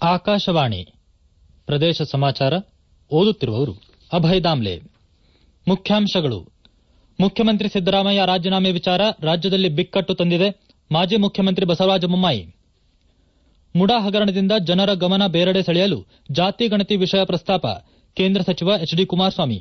ಆಕಾಶವಾಣಿ ಪ್ರದೇಶ ಸಮಾಚಾರ ಓದುತ್ತಿರುವವರು ಅಭಯ್ ದಾಮ್ಲೆ ಮುಖ್ಯಾಂಶಗಳು ಮುಖ್ಯಮಂತ್ರಿ ಸಿದ್ದರಾಮಯ್ಯ ರಾಜೀನಾಮೆ ವಿಚಾರ ರಾಜ್ಯದಲ್ಲಿ ಬಿಕ್ಕಟ್ಟು ತಂದಿದೆ ಮಾಜಿ ಮುಖ್ಯಮಂತ್ರಿ ಬಸವರಾಜ ಬೊಮ್ಮಾಯಿ ಮುಡಾ ಹಗರಣದಿಂದ ಜನರ ಗಮನ ಬೇರೆಡೆ ಸೆಳೆಯಲು ಜಾತಿ ಗಣತಿ ವಿಷಯ ಪ್ರಸ್ತಾಪ ಕೇಂದ್ರ ಸಚಿವ ಎಚ್ ಡಿ ಕುಮಾರಸ್ವಾಮಿ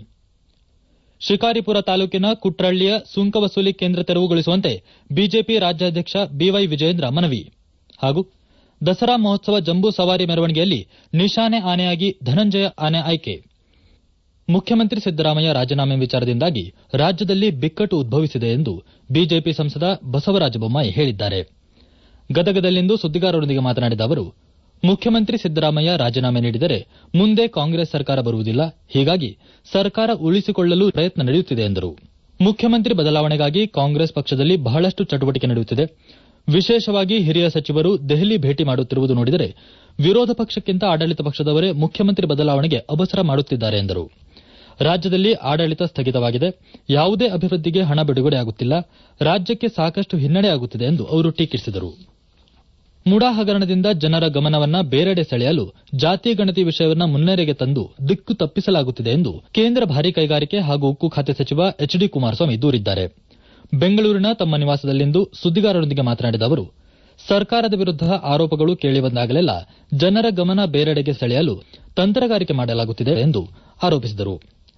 ಶಿಕಾರಿಪುರ ತಾಲೂಕಿನ ಕುಟ್ರಳ್ಳಿಯ ಸುಂಕ ವಸೂಲಿ ಕೇಂದ್ರ ತೆರವುಗೊಳಿಸುವಂತೆ ಬಿಜೆಪಿ ರಾಜ್ಯಾಧ್ಯಕ್ಷ ಬಿವೈ ವಿಜಯೇಂದ್ರ ಮನವಿ ಹಾಗೂ ದಸರಾ ಮಹೋತ್ಸವ ಜಂಬೂ ಸವಾರಿ ಮೆರವಣಿಗೆಯಲ್ಲಿ ನಿಶಾನೆ ಆನೆಯಾಗಿ ಧನಂಜಯ ಆನೆ ಆಯ್ಕೆ ಮುಖ್ಯಮಂತ್ರಿ ಸಿದ್ದರಾಮಯ್ಯ ರಾಜೀನಾಮೆ ವಿಚಾರದಿಂದಾಗಿ ರಾಜ್ಯದಲ್ಲಿ ಬಿಕ್ಕಟ್ಟು ಉದ್ಭವಿಸಿದೆ ಎಂದು ಬಿಜೆಪಿ ಸಂಸದ ಬಸವರಾಜ ಬೊಮ್ಮಾಯಿ ಹೇಳಿದ್ದಾರೆ ಗದಗದಲ್ಲಿಂದು ಸುದ್ದಿಗಾರರೊಂದಿಗೆ ಮಾತನಾಡಿದ ಅವರು ಮುಖ್ಯಮಂತ್ರಿ ಸಿದ್ದರಾಮಯ್ಯ ರಾಜೀನಾಮೆ ನೀಡಿದರೆ ಮುಂದೆ ಕಾಂಗ್ರೆಸ್ ಸರ್ಕಾರ ಬರುವುದಿಲ್ಲ ಹೀಗಾಗಿ ಸರ್ಕಾರ ಉಳಿಸಿಕೊಳ್ಳಲು ಪ್ರಯತ್ನ ನಡೆಯುತ್ತಿದೆ ಎಂದರು ಮುಖ್ಯಮಂತ್ರಿ ಬದಲಾವಣೆಗಾಗಿ ಕಾಂಗ್ರೆಸ್ ಪಕ್ಷದಲ್ಲಿ ಬಹಳಷ್ಟು ಚಟುವಟಿಕೆ ನಡೆಯುತ್ತಿದೆ ವಿಶೇಷವಾಗಿ ಹಿರಿಯ ಸಚಿವರು ದೆಹಲಿ ಭೇಟಿ ಮಾಡುತ್ತಿರುವುದು ನೋಡಿದರೆ ವಿರೋಧ ಪಕ್ಷಕ್ಕಿಂತ ಆಡಳಿತ ಪಕ್ಷದವರೇ ಮುಖ್ಯಮಂತ್ರಿ ಬದಲಾವಣೆಗೆ ಅಬಸರ ಮಾಡುತ್ತಿದ್ದಾರೆ ಎಂದರು ರಾಜ್ಯದಲ್ಲಿ ಆಡಳಿತ ಸ್ಥಗಿತವಾಗಿದೆ ಯಾವುದೇ ಅಭಿವೃದ್ಧಿಗೆ ಹಣ ಬಿಡುಗಡೆಯಾಗುತ್ತಿಲ್ಲ ರಾಜ್ಯಕ್ಕೆ ಸಾಕಷ್ಟು ಹಿನ್ನಡೆಯಾಗುತ್ತಿದೆ ಎಂದು ಅವರು ಟೀಕಿಸಿದರು ಮುಡಾ ಹಗರಣದಿಂದ ಜನರ ಗಮನವನ್ನ ಬೇರೆಡೆ ಸೆಳೆಯಲು ಜಾತಿ ಗಣತಿ ವಿಷಯವನ್ನ ಮುನ್ನೆಲೆಗೆ ತಂದು ದಿಕ್ಕು ತಪ್ಪಿಸಲಾಗುತ್ತಿದೆ ಎಂದು ಕೇಂದ್ರ ಭಾರೀ ಕೈಗಾರಿಕೆ ಹಾಗೂ ಉಕ್ಕು ಖಾತೆ ಸಚಿವ ಎಚ್ ಡಿ ಕುಮಾರಸ್ವಾಮಿ ದೂರಿದ್ದಾರೆ ಬೆಂಗಳೂರಿನ ತಮ್ಮ ನಿವಾಸದಲ್ಲಿಂದು ಸುದ್ದಿಗಾರರೊಂದಿಗೆ ಮಾತನಾಡಿದ ಅವರು ಸರ್ಕಾರದ ವಿರುದ್ದ ಆರೋಪಗಳು ಕೇಳಿಬಂದಾಗಲೆಲ್ಲ ಜನರ ಗಮನ ಬೇರೆಡೆಗೆ ಸೆಳೆಯಲು ತಂತ್ರಗಾರಿಕೆ ಮಾಡಲಾಗುತ್ತಿದೆ ಎಂದು ಆರೋಪಿಸಿದರು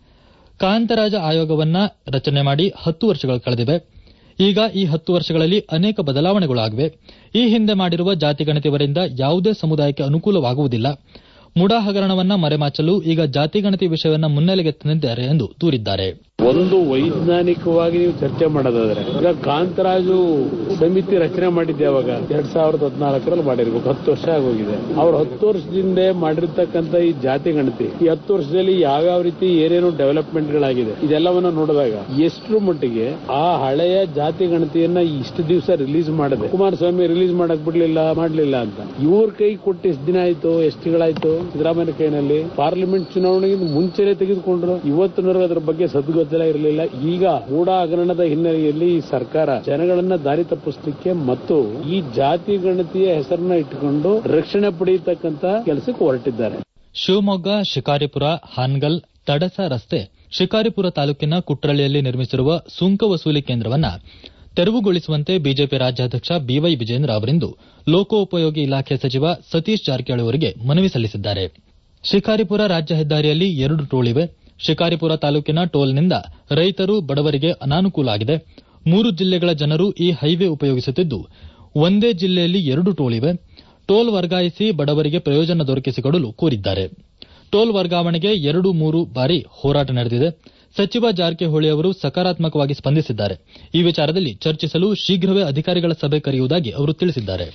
ಕಾಂತರಾಜ ಆಯೋಗವನ್ನ ರಚನೆ ಮಾಡಿ ಹತ್ತು ವರ್ಷಗಳು ಕಳೆದಿವೆ ಈಗ ಈ ಹತ್ತು ವರ್ಷಗಳಲ್ಲಿ ಅನೇಕ ಬದಲಾವಣೆಗಳು ಆಗಿವೆ ಈ ಹಿಂದೆ ಮಾಡಿರುವ ಜಾತಿ ಗಣತಿ ಯಾವುದೇ ಸಮುದಾಯಕ್ಕೆ ಅನುಕೂಲವಾಗುವುದಿಲ್ಲ ಮುಡಾ ಹಗರಣವನ್ನ ಮರೆಮಾಚಲು ಈಗ ಜಾತಿ ಗಣತಿ ವಿಷಯವನ್ನ ಮುನ್ನೆಲೆಗೆ ತಂದಿದ್ದಾರೆ ಎಂದು ದೂರಿದ್ದಾರೆ ಒಂದು ವೈಜ್ಞಾನಿಕವಾಗಿ ನೀವು ಚರ್ಚೆ ಮಾಡೋದಾದ್ರೆ ಈಗ ಕಾಂತರಾಜು ಸಮಿತಿ ರಚನೆ ಮಾಡಿದ್ದೆ ಅವಾಗ ಎರಡ್ ಸಾವಿರದ ಹದಿನಾಲ್ಕರಲ್ಲಿ ಮಾಡಿರ್ಬೇಕು ಹತ್ತು ವರ್ಷ ಆಗೋಗಿದೆ ಅವ್ರು ಹತ್ತು ವರ್ಷದಿಂದ ಮಾಡಿರ್ತಕ್ಕಂಥ ಈ ಜಾತಿ ಗಣತಿ ಈ ಹತ್ತು ವರ್ಷದಲ್ಲಿ ಯಾವ್ಯಾವ ರೀತಿ ಏನೇನು ಡೆವಲಪ್ಮೆಂಟ್ ಗಳಾಗಿದೆ ಇದೆಲ್ಲವನ್ನ ನೋಡಿದಾಗ ಎಷ್ಟರ ಮಟ್ಟಿಗೆ ಆ ಹಳೆಯ ಜಾತಿ ಗಣತಿಯನ್ನ ಇಷ್ಟು ದಿವಸ ರಿಲೀಸ್ ಮಾಡಿದೆ ಕುಮಾರಸ್ವಾಮಿ ರಿಲೀಸ್ ಮಾಡಕ್ ಬಿಡ್ಲಿಲ್ಲ ಮಾಡ್ಲಿಲ್ಲ ಅಂತ ಇವ್ರ ಕೈ ಕೊಟ್ಟು ಎಷ್ಟು ದಿನ ಆಯ್ತು ಎಷ್ಟು ತಿಂಗಳಾಯ್ತು ಸಿದ್ದರಾಮಯ್ಯ ಕೈನಲ್ಲಿ ಪಾರ್ಲಿಮೆಂಟ್ ಚುನಾವಣೆಗೆ ಮುಂಚೆನೆ ತೆಗೆದುಕೊಂಡ್ರು ಇವತ್ತಿನವರೆಗೂ ಅದರ ಬಗ್ಗೆ ಸದ್ಗೊತ್ತಲ ಇರಲಿಲ್ಲ ಈಗ ಮೂಢ ಹಗರಣದ ಹಿನ್ನೆಲೆಯಲ್ಲಿ ಈ ಸರ್ಕಾರ ಜನಗಳನ್ನ ದಾರಿ ತಪ್ಪಿಸಲಿಕ್ಕೆ ಮತ್ತು ಈ ಜಾತಿ ಗಣತಿಯ ಹೆಸರನ್ನ ಇಟ್ಟುಕೊಂಡು ರಕ್ಷಣೆ ಪಡೆಯತಕ್ಕಂತ ಕೆಲಸಕ್ಕೆ ಹೊರಟಿದ್ದಾರೆ ಶಿವಮೊಗ್ಗ ಶಿಕಾರಿಪುರ ಹಾನಗಲ್ ತಡಸ ರಸ್ತೆ ಶಿಕಾರಿಪುರ ತಾಲೂಕಿನ ಕುಟ್ರಳ್ಳಿಯಲ್ಲಿ ನಿರ್ಮಿಸಿರುವ ಸುಂಕ ವಸೂಲಿ ಕೇಂದ್ರವನ್ನ ತೆರವುಗೊಳಿಸುವಂತೆ ಬಿಜೆಪಿ ರಾಜ್ಯಾಧ್ಯಕ್ಷ ಬಿವೈ ವಿಜೇಂದ್ರ ಅವರಿಂದು ಲೋಕೋಪಯೋಗಿ ಇಲಾಖೆ ಸಚಿವ ಸತೀಶ್ ಜಾರಕಿಹೊಳಿ ಅವರಿಗೆ ಮನವಿ ಸಲ್ಲಿಸಿದ್ದಾರೆ ಶಿಕಾರಿಪುರ ರಾಜ್ಯ ಹೆದ್ದಾರಿಯಲ್ಲಿ ಎರಡು ಟೋಲ್ ಇವೆ ಶಿಕಾರಿಪುರ ತಾಲೂಕಿನ ಟೋಲ್ನಿಂದ ರೈತರು ಬಡವರಿಗೆ ಅನಾನುಕೂಲ ಆಗಿದೆ ಮೂರು ಜಿಲ್ಲೆಗಳ ಜನರು ಈ ಹೈವೇ ಉಪಯೋಗಿಸುತ್ತಿದ್ದು ಒಂದೇ ಜಿಲ್ಲೆಯಲ್ಲಿ ಎರಡು ಟೋಲ್ ಇವೆ ಟೋಲ್ ವರ್ಗಾಯಿಸಿ ಬಡವರಿಗೆ ಪ್ರಯೋಜನ ದೊರಕಿಸಿಕೊಡಲು ಕೋರಿದ್ದಾರೆ ಟೋಲ್ ವರ್ಗಾವಣೆಗೆ ಎರಡು ಮೂರು ಬಾರಿ ಹೋರಾಟ ನಡೆದಿದೆ ಸಚಿವ ಜಾರಕಿಹೊಳಿ ಅವರು ಸಕಾರಾತ್ಮಕವಾಗಿ ಸ್ಪಂದಿಸಿದ್ದಾರೆ ಈ ವಿಚಾರದಲ್ಲಿ ಚರ್ಚಿಸಲು ಶೀಘ್ರವೇ ಅಧಿಕಾರಿಗಳ ಸಭೆ ಕರೆಯುವುದಾಗಿ ಅವರು ತಿಳಿಸಿದ್ದಾರೆ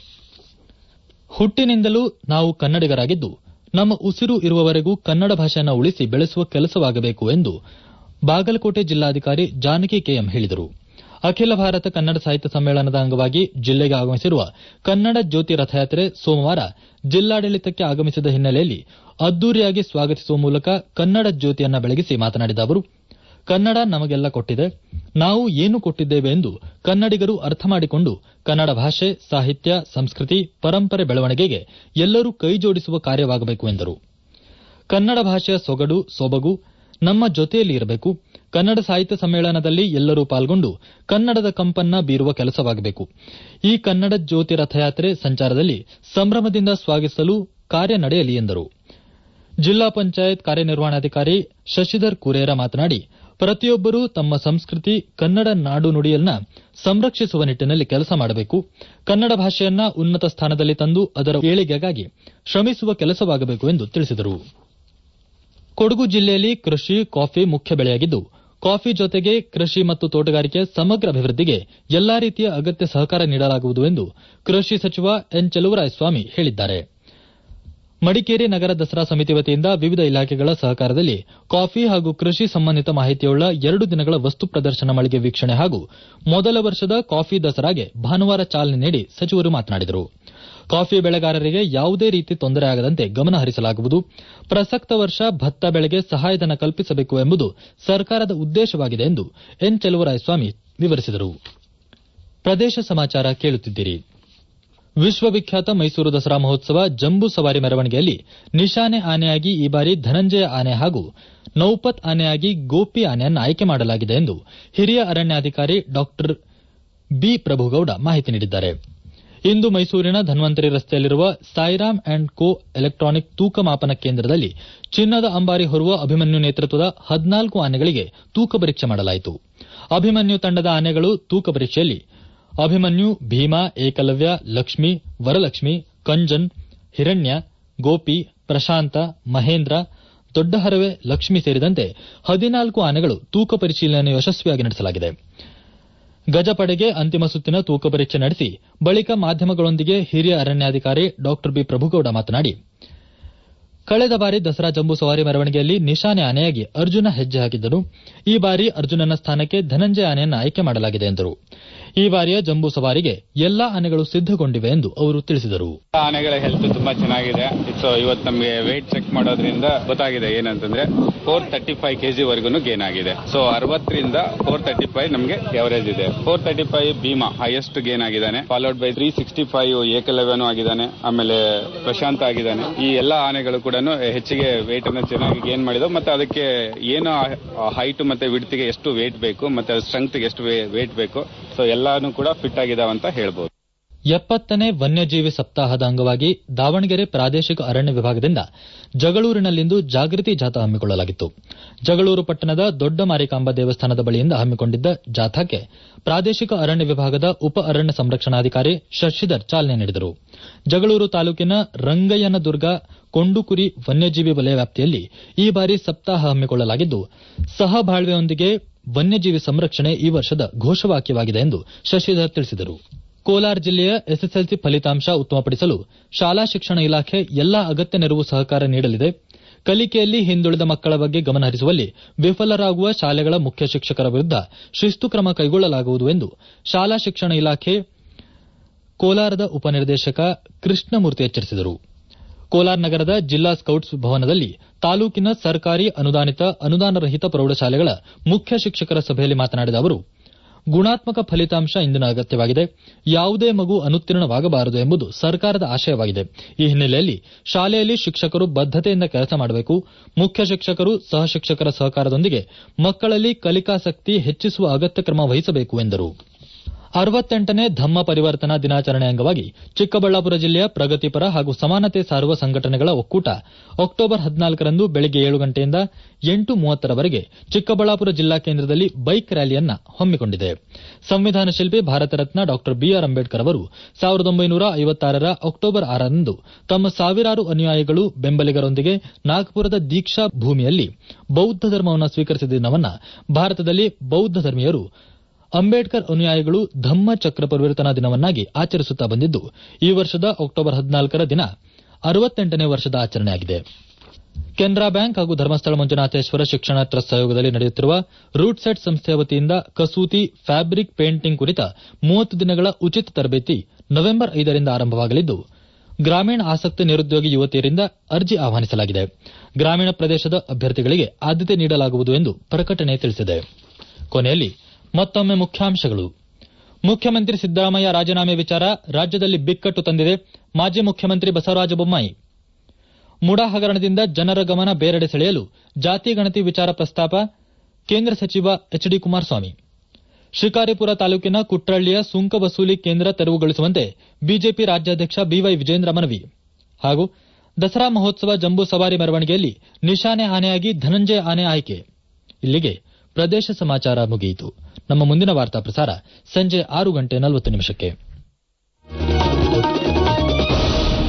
ಹುಟ್ಟಿನಿಂದಲೂ ನಾವು ಕನ್ನಡಿಗರಾಗಿದ್ದು ನಮ್ಮ ಉಸಿರು ಇರುವವರೆಗೂ ಕನ್ನಡ ಭಾಷೆಯನ್ನು ಉಳಿಸಿ ಬೆಳೆಸುವ ಕೆಲಸವಾಗಬೇಕು ಎಂದು ಬಾಗಲಕೋಟೆ ಜಿಲ್ಲಾಧಿಕಾರಿ ಜಾನಕಿ ಕೆಎಂ ಹೇಳಿದರು ಅಖಿಲ ಭಾರತ ಕನ್ನಡ ಸಾಹಿತ್ಯ ಸಮ್ಮೇಳನದ ಅಂಗವಾಗಿ ಜಿಲ್ಲೆಗೆ ಆಗಮಿಸಿರುವ ಕನ್ನಡ ಜ್ಯೋತಿ ರಥಯಾತ್ರೆ ಸೋಮವಾರ ಜಿಲ್ಲಾಡಳಿತಕ್ಕೆ ಆಗಮಿಸಿದ ಹಿನ್ನೆಲೆಯಲ್ಲಿ ಅದ್ದೂರಿಯಾಗಿ ಸ್ವಾಗತಿಸುವ ಮೂಲಕ ಕನ್ನಡ ಜ್ಯೋತಿಯನ್ನ ಬೆಳಗಿಸಿ ಮಾತನಾಡಿದ ಅವರು ಕನ್ನಡ ನಮಗೆಲ್ಲ ಕೊಟ್ಟಿದೆ ನಾವು ಏನು ಕೊಟ್ಟಿದ್ದೇವೆ ಎಂದು ಕನ್ನಡಿಗರು ಅರ್ಥ ಮಾಡಿಕೊಂಡು ಕನ್ನಡ ಭಾಷೆ ಸಾಹಿತ್ಯ ಸಂಸ್ಕೃತಿ ಪರಂಪರೆ ಬೆಳವಣಿಗೆಗೆ ಎಲ್ಲರೂ ಕೈಜೋಡಿಸುವ ಕಾರ್ಯವಾಗಬೇಕು ಎಂದರು ಕನ್ನಡ ಭಾಷೆಯ ಸೊಗಡು ಸೊಬಗು ನಮ್ಮ ಜೊತೆಯಲ್ಲಿ ಇರಬೇಕು ಕನ್ನಡ ಸಾಹಿತ್ಯ ಸಮ್ಮೇಳನದಲ್ಲಿ ಎಲ್ಲರೂ ಪಾಲ್ಗೊಂಡು ಕನ್ನಡದ ಕಂಪನ್ನ ಬೀರುವ ಕೆಲಸವಾಗಬೇಕು ಈ ಕನ್ನಡ ಜ್ಯೋತಿ ರಥಯಾತ್ರೆ ಸಂಚಾರದಲ್ಲಿ ಸಂಭ್ರಮದಿಂದ ಸ್ವಾಗತಿಸಲು ಕಾರ್ಯ ನಡೆಯಲಿ ಎಂದರು ಜಿಲ್ಲಾ ಪಂಚಾಯತ್ ಕಾರ್ಯನಿರ್ವಹಣಾಧಿಕಾರಿ ಶಶಿಧರ್ ಕುರೇರ ಮಾತನಾಡಿ ಪ್ರತಿಯೊಬ್ಬರೂ ತಮ್ಮ ಸಂಸ್ಕೃತಿ ಕನ್ನಡ ನಾಡು ನುಡಿಯನ್ನ ಸಂರಕ್ಷಿಸುವ ನಿಟ್ಟಿನಲ್ಲಿ ಕೆಲಸ ಮಾಡಬೇಕು ಕನ್ನಡ ಭಾಷೆಯನ್ನ ಉನ್ನತ ಸ್ಥಾನದಲ್ಲಿ ತಂದು ಅದರ ಏಳಿಗೆಗಾಗಿ ಶ್ರಮಿಸುವ ಕೆಲಸವಾಗಬೇಕು ಎಂದು ತಿಳಿಸಿದರು ಕೊಡಗು ಜಿಲ್ಲೆಯಲ್ಲಿ ಕೃಷಿ ಕಾಫಿ ಮುಖ್ಯ ಬೆಳೆಯಾಗಿದ್ದು ಕಾಫಿ ಜೊತೆಗೆ ಕೃಷಿ ಮತ್ತು ತೋಟಗಾರಿಕೆ ಸಮಗ್ರ ಅಭಿವೃದ್ಧಿಗೆ ಎಲ್ಲಾ ರೀತಿಯ ಅಗತ್ಯ ಸಹಕಾರ ನೀಡಲಾಗುವುದು ಎಂದು ಕೃಷಿ ಸಚಿವ ಎನ್ ಚೆಲುವರಾಯಸ್ವಾಮಿ ಹೇಳಿದ್ದಾರೆ ಮಡಿಕೇರಿ ನಗರ ದಸರಾ ಸಮಿತಿ ವತಿಯಿಂದ ವಿವಿಧ ಇಲಾಖೆಗಳ ಸಹಕಾರದಲ್ಲಿ ಕಾಫಿ ಹಾಗೂ ಕೃಷಿ ಸಂಬಂಧಿತ ಮಾಹಿತಿಯುಳ್ಳ ಎರಡು ದಿನಗಳ ವಸ್ತು ಪ್ರದರ್ಶನ ಮಳಿಗೆ ವೀಕ್ಷಣೆ ಹಾಗೂ ಮೊದಲ ವರ್ಷದ ಕಾಫಿ ದಸರಾಗೆ ಭಾನುವಾರ ಚಾಲನೆ ನೀಡಿ ಸಚಿವರು ಮಾತನಾಡಿದರು ಕಾಫಿ ಬೆಳೆಗಾರರಿಗೆ ಯಾವುದೇ ರೀತಿ ತೊಂದರೆ ಆಗದಂತೆ ಗಮನ ಹರಿಸಲಾಗುವುದು ಪ್ರಸಕ್ತ ವರ್ಷ ಭತ್ತ ಬೆಳೆಗೆ ಸಹಾಯಧನ ಕಲ್ಪಿಸಬೇಕು ಎಂಬುದು ಸರ್ಕಾರದ ಉದ್ದೇಶವಾಗಿದೆ ಎಂದು ಎನ್ ಚೆಲುವರಾಯಸ್ವಾಮಿ ವಿವರಿಸಿದರು ಪ್ರದೇಶ ಸಮಾಚಾರ ಕೇಳುತ್ತಿದ್ದೀರಿ ವಿಶ್ವವಿಖ್ಯಾತ ಮೈಸೂರು ದಸರಾ ಮಹೋತ್ಸವ ಜಂಬೂ ಸವಾರಿ ಮೆರವಣಿಗೆಯಲ್ಲಿ ನಿಶಾನೆ ಆನೆಯಾಗಿ ಈ ಬಾರಿ ಧನಂಜಯ ಆನೆ ಹಾಗೂ ನೌಪತ್ ಆನೆಯಾಗಿ ಗೋಪಿ ಆನೆಯನ್ನು ಆಯ್ಕೆ ಮಾಡಲಾಗಿದೆ ಎಂದು ಹಿರಿಯ ಅರಣ್ಯಾಧಿಕಾರಿ ಡಾ ಬಿ ಪ್ರಭುಗೌಡ ಮಾಹಿತಿ ನೀಡಿದ್ದಾರೆ ಇಂದು ಮೈಸೂರಿನ ಧನ್ವಂತರಿ ರಸ್ತೆಯಲ್ಲಿರುವ ಸಾಯಿರಾಮ್ ಅಂಡ್ ಕೋ ಎಲೆಕ್ಟ್ರಾನಿಕ್ ತೂಕ ಮಾಪನ ಕೇಂದ್ರದಲ್ಲಿ ಚಿನ್ನದ ಅಂಬಾರಿ ಹೊರುವ ಅಭಿಮನ್ಯು ನೇತೃತ್ವದ ಹದಿನಾಲ್ಕು ಆನೆಗಳಿಗೆ ತೂಕ ಪರೀಕ್ಷೆ ಮಾಡಲಾಯಿತು ಅಭಿಮನ್ಯು ತಂಡದ ಆನೆಗಳು ತೂಕ ಪರೀಕ್ಷೆಯಲ್ಲಿ ಅಭಿಮನ್ಯು ಭೀಮಾ ಏಕಲವ್ಯ ಲಕ್ಷ್ಮಿ ವರಲಕ್ಷ್ಮಿ ಕಂಜನ್ ಹಿರಣ್ಯ ಗೋಪಿ ಪ್ರಶಾಂತ ಮಹೇಂದ್ರ ದೊಡ್ಡ ಹರವೆ ಲಕ್ಷ್ಮಿ ಸೇರಿದಂತೆ ಹದಿನಾಲ್ಕು ಆನೆಗಳು ತೂಕ ಪರಿಶೀಲನೆ ಯಶಸ್ವಿಯಾಗಿ ನಡೆಸಲಾಗಿದೆ ಗಜಪಡೆಗೆ ಅಂತಿಮ ಸುತ್ತಿನ ತೂಕ ಪರೀಕ್ಷೆ ನಡೆಸಿ ಬಳಿಕ ಮಾಧ್ಯಮಗಳೊಂದಿಗೆ ಹಿರಿಯ ಅರಣ್ಯಾಧಿಕಾರಿ ಡಾ ಬಿ ಪ್ರಭುಗೌಡ ಮಾತನಾಡಿ ಕಳೆದ ಬಾರಿ ದಸರಾ ಜಂಬೂ ಸವಾರಿ ಮೆರವಣಿಗೆಯಲ್ಲಿ ನಿಶಾನೆ ಆನೆಯಾಗಿ ಅರ್ಜುನ ಹೆಜ್ಜೆ ಹಾಕಿದ್ದರು ಈ ಬಾರಿ ಅರ್ಜುನನ ಸ್ಥಾನಕ್ಕೆ ಧನಂಜಯ ಆನೆಯನ್ನು ಆಯ್ಕೆ ಮಾಡಲಾಗಿದೆ ಎಂದರು ಈ ಬಾರಿಯ ಜಂಬೂ ಸವಾರಿಗೆ ಎಲ್ಲಾ ಆನೆಗಳು ಸಿದ್ದಗೊಂಡಿವೆ ಎಂದು ಅವರು ತಿಳಿಸಿದರು ಆನೆಗಳ ಹೆಲ್ತ್ ತುಂಬಾ ಚೆನ್ನಾಗಿದೆ ಸೊ ಇವತ್ತು ನಮಗೆ ವೇಟ್ ಚೆಕ್ ಮಾಡೋದ್ರಿಂದ ಗೊತ್ತಾಗಿದೆ ಏನಂತಂದ್ರೆ ಫೋರ್ ತರ್ಟಿ ಫೈವ್ ಕೆಜಿ ವರೆಗೂ ಗೇನ್ ಆಗಿದೆ ಸೊ ಅರವತ್ತರಿಂದ ಫೋರ್ ತರ್ಟಿ ಫೈವ್ ನಮಗೆ ಎವರೇಜ್ ಇದೆ four thirty five Bheema highest gain ಆಗಿದ್ದಾನೆ followed by three sixty five ಏಕಲವ್ಯನೂ ಆಗಿದ್ದಾನೆ ಆಮೇಲೆ ಪ್ರಶಾಂತ ಆಗಿದ್ದಾನೆ ಈ ಎಲ್ಲಾ ಆನೆಗಳು ಕೂಡ ಹೆಚ್ಚಿಗೆ ವೇಟ್ ಅನ್ನು ಚೆನ್ನಾಗಿ ಗೇನ್ ಮಾಡಿದವು ಮತ್ತೆ ಅದಕ್ಕೆ ಏನು ಹೈಟ್ ಮತ್ತೆ ವಿಡ್ತಿಗೆ ಎಷ್ಟು ವೇಟ್ ಬೇಕು ಮತ್ತೆ ಸ್ಟ್ರೆಂತ್ ಎಷ್ಟು ವೇಟ್ ಬೇಕು ಸೊ ಎಲ್ಲಾನು ಕೂಡ ಫಿಟ್ ಆಗಿದಾವಂತ ಹೇಳ್ಬೋದು ಎಪ್ಪತ್ತನೇ ವನ್ಯಜೀವಿ ಸಪ್ತಾಹದ ಅಂಗವಾಗಿ ದಾವಣಗೆರೆ ಪ್ರಾದೇಶಿಕ ಅರಣ್ಯ ವಿಭಾಗದಿಂದ ಜಗಳೂರಿನಲ್ಲಿಂದು ಜಾಗೃತಿ ಜಾಥಾ ಹಮ್ಮಿಕೊಳ್ಳಲಾಗಿತ್ತು ಜಗಳೂರು ಪಟ್ಟಣದ ದೊಡ್ಡ ಮಾರಿಕಾಂಬ ದೇವಸ್ಥಾನದ ಬಳಿಯಿಂದ ಹಮ್ಮಿಕೊಂಡಿದ್ದ ಜಾಥಾಕ್ಕೆ ಪ್ರಾದೇಶಿಕ ಅರಣ್ಯ ವಿಭಾಗದ ಉಪ ಅರಣ್ಯ ಸಂರಕ್ಷಣಾಧಿಕಾರಿ ಶಶಿಧರ್ ಚಾಲನೆ ನೀಡಿದರು ಜಗಳೂರು ತಾಲೂಕಿನ ರಂಗಯ್ಯನದುರ್ಗ ಕೊಂಡುಕುರಿ ವನ್ಯಜೀವಿ ವಲಯ ವ್ಯಾಪ್ತಿಯಲ್ಲಿ ಈ ಬಾರಿ ಸಪ್ತಾಹ ಹಮ್ಮಿಕೊಳ್ಳಲಾಗಿದ್ದು ಸಹಬಾಳ್ವೆಯೊಂದಿಗೆ ವನ್ಯಜೀವಿ ಸಂರಕ್ಷಣೆ ಈ ವರ್ಷದ ಘೋಷವಾಕ್ಯವಾಗಿದೆ ಎಂದು ಶಶಿಧರ್ ತಿಳಿಸಿದರು ಕೋಲಾರ ಜಿಲ್ಲೆಯ ಎಸ್ಎಸ್ಎಲ್ಸಿ ಫಲಿತಾಂಶ ಉತ್ತಮಪಡಿಸಲು ಶಾಲಾ ಶಿಕ್ಷಣ ಇಲಾಖೆ ಎಲ್ಲಾ ಅಗತ್ಯ ನೆರವು ಸಹಕಾರ ನೀಡಲಿದೆ ಕಲಿಕೆಯಲ್ಲಿ ಹಿಂದುಳಿದ ಮಕ್ಕಳ ಬಗ್ಗೆ ಗಮನಹರಿಸುವಲ್ಲಿ ವಿಫಲರಾಗುವ ಶಾಲೆಗಳ ಮುಖ್ಯ ಶಿಕ್ಷಕರ ವಿರುದ್ದ ಶಿಸ್ತು ಕ್ರಮ ಕೈಗೊಳ್ಳಲಾಗುವುದು ಎಂದು ಶಾಲಾ ಶಿಕ್ಷಣ ಇಲಾಖೆ ಕೋಲಾರದ ಉಪನಿರ್ದೇಶಕ ಕೃಷ್ಣಮೂರ್ತಿ ಎಚ್ಚರಿಸಿದರು ಕೋಲಾರ ನಗರದ ಜಿಲ್ಲಾ ಸ್ಕೌಟ್ಸ್ ಭವನದಲ್ಲಿ ತಾಲೂಕಿನ ಸರ್ಕಾರಿ ಅನುದಾನಿತ ಅನುದಾನರಹಿತ ಪ್ರೌಢಶಾಲೆಗಳ ಮುಖ್ಯ ಶಿಕ್ಷಕರ ಸಭೆಯಲ್ಲಿ ಮಾತನಾಡಿದ ಅವರು ಗುಣಾತ್ಮಕ ಫಲಿತಾಂಶ ಇಂದಿನ ಅಗತ್ಯವಾಗಿದೆ ಯಾವುದೇ ಮಗು ಅನುತ್ತೀರ್ಣವಾಗಬಾರದು ಎಂಬುದು ಸರ್ಕಾರದ ಆಶಯವಾಗಿದೆ ಈ ಹಿನ್ನೆಲೆಯಲ್ಲಿ ಶಾಲೆಯಲ್ಲಿ ಶಿಕ್ಷಕರು ಬದ್ದತೆಯಿಂದ ಕೆಲಸ ಮಾಡಬೇಕು ಮುಖ್ಯ ಶಿಕ್ಷಕರು ಸಹ ಶಿಕ್ಷಕರ ಸಹಕಾರದೊಂದಿಗೆ ಮಕ್ಕಳಲ್ಲಿ ಕಲಿಕಾಸಕ್ತಿ ಹೆಚ್ಚಿಸುವ ಅಗತ್ಯ ಕ್ರಮ ವಹಿಸಬೇಕು ಎಂದರು ಅರವತ್ತೆಂಟನೇ ಧಮ್ಮ ಪರಿವರ್ತನಾ ದಿನಾಚರಣೆ ಅಂಗವಾಗಿ ಚಿಕ್ಕಬಳ್ಳಾಪುರ ಜಿಲ್ಲೆಯ ಪ್ರಗತಿಪರ ಹಾಗೂ ಸಮಾನತೆ ಸಾರುವ ಸಂಘಟನೆಗಳ ಒಕ್ಕೂಟ ಅಕ್ಟೋಬರ್ ಹದಿನಾಲ್ಕರಂದು ಬೆಳಗ್ಗೆ ಏಳು ಗಂಟೆಯಿಂದ ಎಂಟು ಮೂವತ್ತರವರೆಗೆ ಚಿಕ್ಕಬಳ್ಳಾಪುರ ಜಿಲ್ಲಾ ಕೇಂದ್ರದಲ್ಲಿ ಬೈಕ್ ರ್ಯಾಲಿಯನ್ನ ಹಮ್ಮಿಕೊಂಡಿದೆ ಸಂವಿಧಾನ ಶಿಲ್ಪಿ ಭಾರತ ರತ್ನ ಡಾ ಬಿಆರ್ ಅಂಬೇಡ್ಕರ್ ಅವರು ಸಾವಿರದ ಒಂಬೈನೂರ ಐವತ್ತಾರರ ಅಕ್ಟೋಬರ್ ಆರರಂದು ತಮ್ಮ ಸಾವಿರಾರು ಅನುಯಾಯಿಗಳು ಬೆಂಬಲಿಗರೊಂದಿಗೆ ನಾಗ್ಪುರದ ದೀಕ್ಷಾ ಭೂಮಿಯಲ್ಲಿ ಬೌದ್ಧ ಧರ್ಮವನ್ನು ಸ್ವೀಕರಿಸಿದ ದಿನವನ್ನ ಭಾರತದಲ್ಲಿ ಬೌದ್ಧ ಧರ್ಮೀಯರು ಅಂಬೇಡ್ಕರ್ ಅನುಯಾಯಿಗಳು ಧಮ್ಮ ಚಕ್ರ ಪರಿವರ್ತನಾ ದಿನವನ್ನಾಗಿ ಆಚರಿಸುತ್ತಾ ಬಂದಿದ್ದು ಈ ವರ್ಷದ ಅಕ್ಟೋಬರ್ ಹದಿನಾಲ್ಕರ ದಿನ ಅರವತ್ತೆಂಟನೇ ವರ್ಷದ ಆಚರಣೆಯಾಗಿದೆ ಕೆನರಾ ಬ್ಯಾಂಕ್ ಹಾಗೂ ಧರ್ಮಸ್ಥಳ ಮಂಜುನಾಥೇಶ್ವರ ಶಿಕ್ಷಣ ಟ್ರಸ್ಟ್ ಸಹಯೋಗದಲ್ಲಿ ನಡೆಯುತ್ತಿರುವ ರೂಟ್ ಸೆಟ್ ಸಂಸ್ಥೆಯ ವತಿಯಿಂದ ಕಸೂತಿ ಫ್ಯಾಬ್ರಿಕ್ ಪೇಂಟಿಂಗ್ ಕುರಿತ ಮೂವತ್ತು ದಿನಗಳ ಉಚಿತ ತರಬೇತಿ ನವೆಂಬರ್ ಐದರಿಂದ ಆರಂಭವಾಗಲಿದ್ದು ಗ್ರಾಮೀಣ ಆಸಕ್ತ ನಿರುದ್ಯೋಗಿ ಯುವತಿಯರಿಂದ ಅರ್ಜಿ ಆಹ್ವಾನಿಸಲಾಗಿದೆ ಗ್ರಾಮೀಣ ಪ್ರದೇಶದ ಅಭ್ಯರ್ಥಿಗಳಿಗೆ ಆದ್ಯತೆ ನೀಡಲಾಗುವುದು ಎಂದು ಪ್ರಕಟಣೆ ತಿಳಿಸಿದೆ ಕೊನೆಯಲ್ಲಿ ಮತ್ತೊಮ್ಮೆ ಮುಖ್ಯಾಂಶಗಳು ಮುಖ್ಯಮಂತ್ರಿ ಸಿದ್ದರಾಮಯ್ಯ ರಾಜೀನಾಮೆ ವಿಚಾರ ರಾಜ್ಯದಲ್ಲಿ ಬಿಕ್ಕಟ್ಟು ತಂದಿದೆ ಮಾಜಿ ಮುಖ್ಯಮಂತ್ರಿ ಬಸವರಾಜ ಬೊಮ್ಮಾಯಿ ಮುಡಾ ಹಗರಣದಿಂದ ಜನರ ಗಮನ ಬೇರೆಡೆ ಸೆಳೆಯಲು ಜಾತಿ ಗಣತಿ ವಿಚಾರ ಪ್ರಸ್ತಾಪ ಕೇಂದ್ರ ಸಚಿವ ಎಚ್ ಡಿ ಕುಮಾರಸ್ವಾಮಿ ಶಿಕಾರಿಪುರ ತಾಲೂಕಿನ ಕುಟ್ರಳ್ಳಿಯ ಸುಂಕ ವಸೂಲಿ ಕೇಂದ್ರ ತೆರವುಗೊಳಿಸುವಂತೆ ಬಿಜೆಪಿ ರಾಜ್ಯಾಧ್ಯಕ್ಷ ಬಿವೈ ವಿಜೇಂದ್ರ ಮನವಿ ಹಾಗೂ ದಸರಾ ಮಹೋತ್ಸವ ಜಂಬೂ ಸವಾರಿ ಮೆರವಣಿಗೆಯಲ್ಲಿ ನಿಶಾನೆ ಆನೆಯಾಗಿ ಧನಂಜಯ ಆನೆ ಆಯ್ಕೆ ಇಲ್ಲಿಗೆ ಪ್ರದೇಶ ಸಮಾಚಾರ ಮುಗಿಯಿತು ನಮ್ಮ ಮುಂದಿನ ವಾರ್ತಾ ಪ್ರಸಾರ ಸಂಜೆ ಆರು ಗಂಟೆ ನಲವತ್ತು ನಿಮಿಷಕ್ಕೆ